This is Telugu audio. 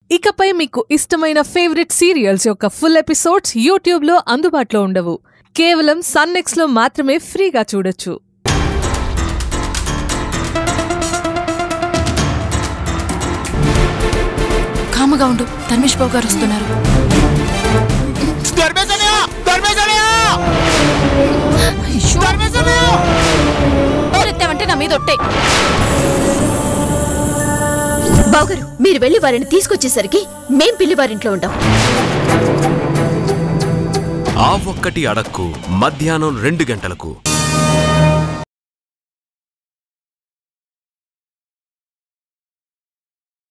ఇకపై మీకు ఇష్టమైన ఫేవరెట్ సీరియల్స్ యొక్క ఫుల్ ఎపిసోడ్స్ యూట్యూబ్లో అందుబాటులో ఉండవు కేవలం సన్నెక్స్లో మాత్రమే ఫ్రీగా చూడొచ్చు కామగా ఉండు ధర్మేష్ బాబు గారు వస్తున్నారు అయ్యో. ఎవరెత్తావంటే నా మీద ఒట్టే బావగారు మీరు వెళ్లి వారిని తీసుకొచ్చేసరికి మేం పిల్లి వారింట్లో ఉంటాం ఆ ఒక్కటి అడక్కు మధ్యాహ్నం రెండు గంటలకు